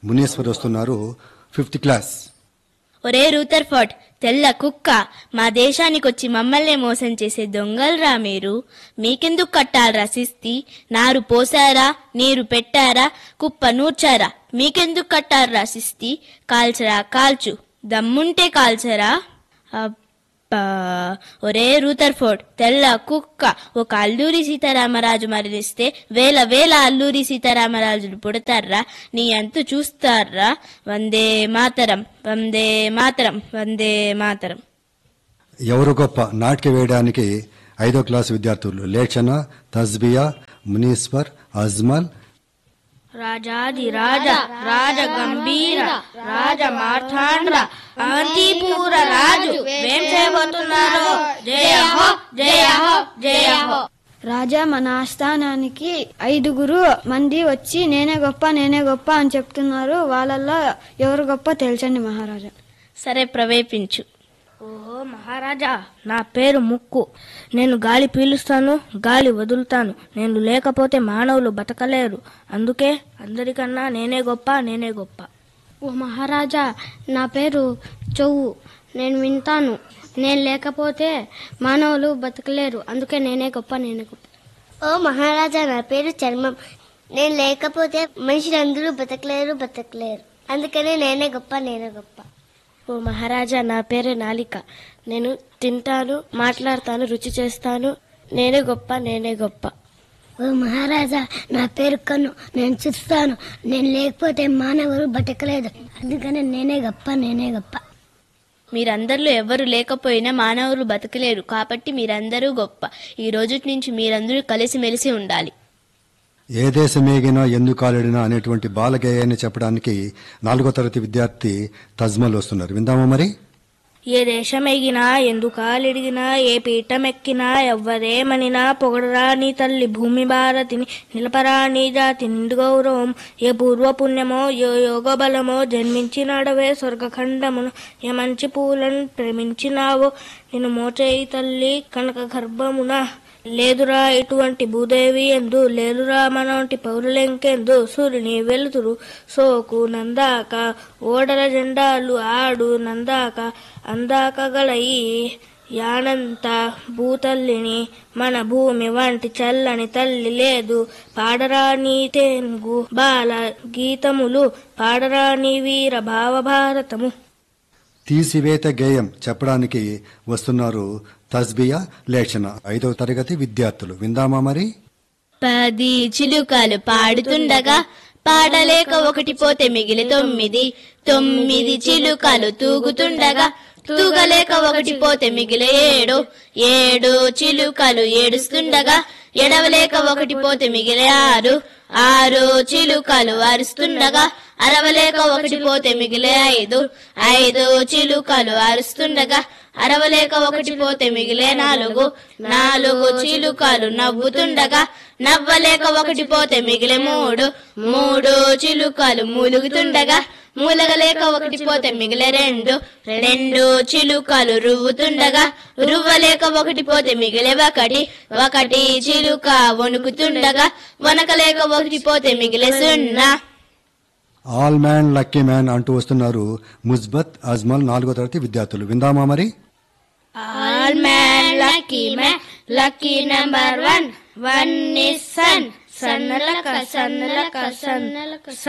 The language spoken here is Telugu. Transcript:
మునీశ్వర్ వస్తున్నారు ఫిఫ్త్ క్లాస్ ఒరే రూతర్ఫర్డ్ తెల్ల కుక్క మా దేశానికొచ్చి మమ్మల్నే మోసం చేసే దొంగలరా మీరు మీకెందుకు కట్టాలరా శిస్తి నారు పోసారా నీరు పెట్టారా కుప్ప నూర్చారా మీకెందుకు కట్టాలరా శిస్తి కాల్చరా కాల్చు దమ్ముంటే కాల్చరా అబ్బా ఒరే రూతర్ఫోర్డ్ తెల్ల కుక్క ఒక అల్లూరి సీతారామరాజు మరణిస్తే వేల వేల అల్లూరి సీతారామరాజులు పుడతారా నీ అంతు చూస్తారా వందే మాతరం వందే మాతరం వందే మాతరం ఎవరు గొప్ప నాటిక వేయడానికి ఐదో క్లాస్ విద్యార్థులు లేచన తజ్బియా మునీశ్వర్ అజ్మల్ రాజాది రాజ రాజ గంభీర రాజ మార్తాండ్ర అవంతిపూర రాజు ఏం చేయబోతున్నారో జయ హో జయ హో జయ హో రాజా మన ఆస్థానానికి ఐదుగురు మంది వచ్చి నేనే గొప్ప నేనే గొప్ప అని చెప్తున్నారు వాళ్ళల్లో ఎవరు గొప్ప తెలుసండి మహారాజా సరే ప్రవేపించు ఓహో మహారాజా నా పేరు ముక్కు నేను గాలి పీలుస్తాను గాలి వదులుతాను నేను లేకపోతే మానవులు బతకలేరు అందుకే అందరికన్నా నేనే గొప్ప నేనే గొప్ప ఓ మహారాజా నా పేరు చెవు నేను వింటాను నేను లేకపోతే మానవులు బతకలేరు అందుకే నేనే గొప్ప నేనే గొప్ప ఓ మహారాజా నా పేరు చర్మం నేను లేకపోతే మనుషులందరూ బతకలేరు బతకలేరు అందుకని నేనే గొప్ప నేనే గొప్ప ఓ మహారాజా నా పేరు నాలిక నేను తింటాను మాట్లాడతాను రుచి చేస్తాను నేనే గొప్ప నేనే గొప్ప ఓ మహారాజా నా పేరు కన్ను నేను చూస్తాను నేను లేకపోతే మానవులు బతకలేదు అందుకని నేనే గొప్ప నేనే గొప్ప మీరందరిలో ఎవరు లేకపోయినా మానవులు బతకలేరు కాబట్టి మీరందరూ గొప్ప ఈ రోజు నుంచి మీరందరూ కలిసిమెలిసి ఉండాలి ఏ దేశమేగినా ఎందుకు కాలేడినా అనేటువంటి బాలగేయాన్ని చెప్పడానికి నాలుగో తరగతి విద్యార్థి తజ్మల్ వస్తున్నారు విందామా మరి ఏ దేశం ఎగినా ఎందుకాలిడిగినా ఏ పీఠం ఎక్కినా ఎవ్వరేమనినా పొగడరా నీ తల్లి భూమి భారతిని నిలపరా నీ జాతి నిండు గౌరవం ఏ పూర్వ పుణ్యమో ఏ యోగ బలమో జన్మించినాడవే స్వర్గఖండమును ఏ మంచి పూలను ప్రేమించినావో నిన్ను మోచేయి తల్లి కనక గర్భమున లేదురా ఇటువంటి భూదేవి ఎందు లేదురా మనవంటి పౌరులెంకెందు సూర్యుని వెలుతురు సోకు నందాక ఓడల జెండాలు ఆడు నందాక అందాక గలయి యానంత భూతల్లిని మన భూమి వంటి చల్లని తల్లి లేదు పాడరాని తెంగు బాల గీతములు పాడరాని వీర భావ భారతము తీసివేత గేయం చెప్పడానికి వస్తున్నారు తజ్బియా లేచన ఐదవ తరగతి విద్యార్థులు విందామా మరి పది చిలుకలు పాడుతుండగా పాడలేక ఒకటి పోతే మిగిలి తొమ్మిది తొమ్మిది చిలుకలు తూగుతుండగా తూగలేక ఒకటి పోతే మిగిలి ఏడు ఏడు చిలుకలు ఏడుస్తుండగా ఎడవలేక ఒకటి పోతే మిగిలి ఆరు ఆరు చిలుకలు అరుస్తుండగా అరవలేక ఒకటి పోతే మిగిలే ఐదు ఐదు చిలుకలు అరుస్తుండగా అరవలేక ఒకటి పోతే మిగిలే నాలుగు నాలుగు చిలుకలు నవ్వుతుండగా నవ్వలేక ఒకటి పోతే మిగిలే మూడు మూడు చిలుకలు మూలుగుతుండగా మూలగలేక ఒకటి పోతే మిగిలే రెండు రెండు చిలుకలు రువ్వుతుండగా రువ్వలేక ఒకటి పోతే మిగిలే ఒకటి ఒకటి చిలుక వణుకుతుండగా వనకలేక ఒకటి పోతే మిగిలే సున్నా ఆల్ మ్యాన్ లక్కీ మ్యాన్ అంటూ వస్తున్నారు ముజ్బత్ అజ్మల్ నాలుగో తరగతి విద్యార్థులు విందామా మరి all man lucky man lucky number one one is సన్ సన్నలక సన్నలక సన్నలక